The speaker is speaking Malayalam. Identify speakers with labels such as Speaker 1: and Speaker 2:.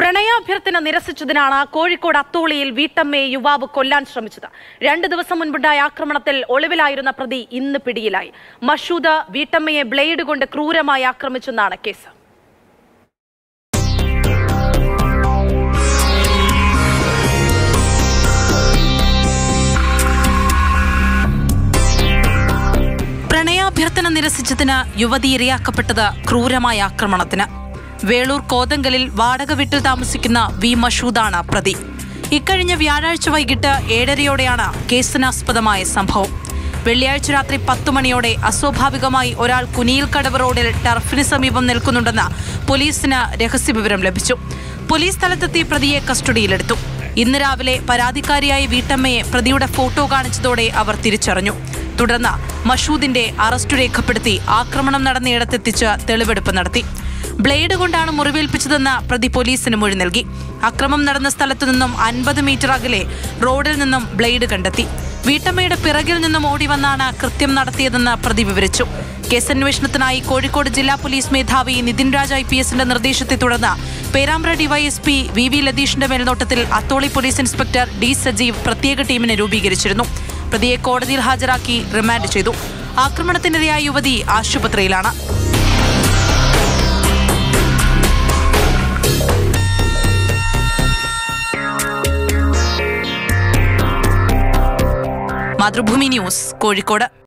Speaker 1: പ്രണയാഭ്യർത്ഥന നിരസിച്ചതിനാണ് കോഴിക്കോട് അത്തോളിയിൽ വീട്ടമ്മയെ യുവാവ് കൊല്ലാൻ ശ്രമിച്ചത് രണ്ട് ദിവസം മുൻപുണ്ടായ ആക്രമണത്തിൽ ഒളിവിലായിരുന്ന പ്രതി ഇന്ന് പിടിയിലായി മഷൂദ് വീട്ടമ്മയെ ബ്ലേഡ് കൊണ്ട് ക്രൂരമായി ആക്രമിച്ചെന്നാണ് കേസ് പ്രണയാഭ്യർത്ഥന നിരസിച്ചതിന് യുവതി ഇരയാക്കപ്പെട്ടത് ക്രൂരമായ ആക്രമണത്തിന് വേളൂർ കോതങ്കലിൽ വാടക വീട്ടിൽ താമസിക്കുന്ന വി മഷൂദാണ് പ്രതി ഇക്കഴിഞ്ഞ വ്യാഴാഴ്ച വൈകിട്ട് ഏഴരയോടെയാണ് കേസിനാസ്പദമായ സംഭവം വെള്ളിയാഴ്ച രാത്രി പത്തു മണിയോടെ അസ്വാഭാവികമായി ഒരാൾ കുനിയിൽക്കടവ് റോഡിൽ ടർഫിന് സമീപം നിൽക്കുന്നുണ്ടെന്ന് പോലീസിന് രഹസ്യവിവരം ലഭിച്ചു പോലീസ് സ്ഥലത്തെത്തി പ്രതിയെ കസ്റ്റഡിയിലെടുത്തു ഇന്ന് രാവിലെ പരാതിക്കാരിയായ വീട്ടമ്മയെ പ്രതിയുടെ ഫോട്ടോ കാണിച്ചതോടെ അവർ തിരിച്ചറിഞ്ഞു തുടർന്ന് മഷൂദിന്റെ അറസ്റ്റ് രേഖപ്പെടുത്തി ആക്രമണം നടന്നയിടത്തെത്തിച്ച് തെളിവെടുപ്പ് നടത്തി ബ്ലേഡ് കൊണ്ടാണ് മുറിവേൽപ്പിച്ചതെന്ന് പ്രതി പോലീസിന് മൊഴി നൽകി അക്രമം നടന്ന സ്ഥലത്തു നിന്നും അൻപത് മീറ്റർ അകലെ റോഡിൽ നിന്നും ബ്ലേഡ് കണ്ടെത്തി വീട്ടമ്മയുടെ പിറകിൽ നിന്നും ഓടി വന്നാണ് കൃത്യം നടത്തിയതെന്ന് പ്രതി വിവരിച്ചു കേസന്വേഷണത്തിനായി കോഴിക്കോട് ജില്ലാ പോലീസ് മേധാവി നിതിൻ രാജ് ഐ പി എസിന്റെ നിർദ്ദേശത്തെ തുടർന്ന് പേരാമ്പ്ര ഡിവൈഎസ്പി വി വി ലതീഷിന്റെ മേൽനോട്ടത്തിൽ Atholi police inspector D Sajeev പ്രത്യേക ടീമിനെ രൂപീകരിച്ചിരുന്നു പ്രതിയെ കോടതിയിൽ ഹാജരാക്കി റിമാൻഡ് ചെയ്തു ആക്രമണത്തിനിരയായ യുവതി ആശുപത്രിയിലാണ് മാതൃഭൂമി ന്യൂസ് കോഴിക്കോട്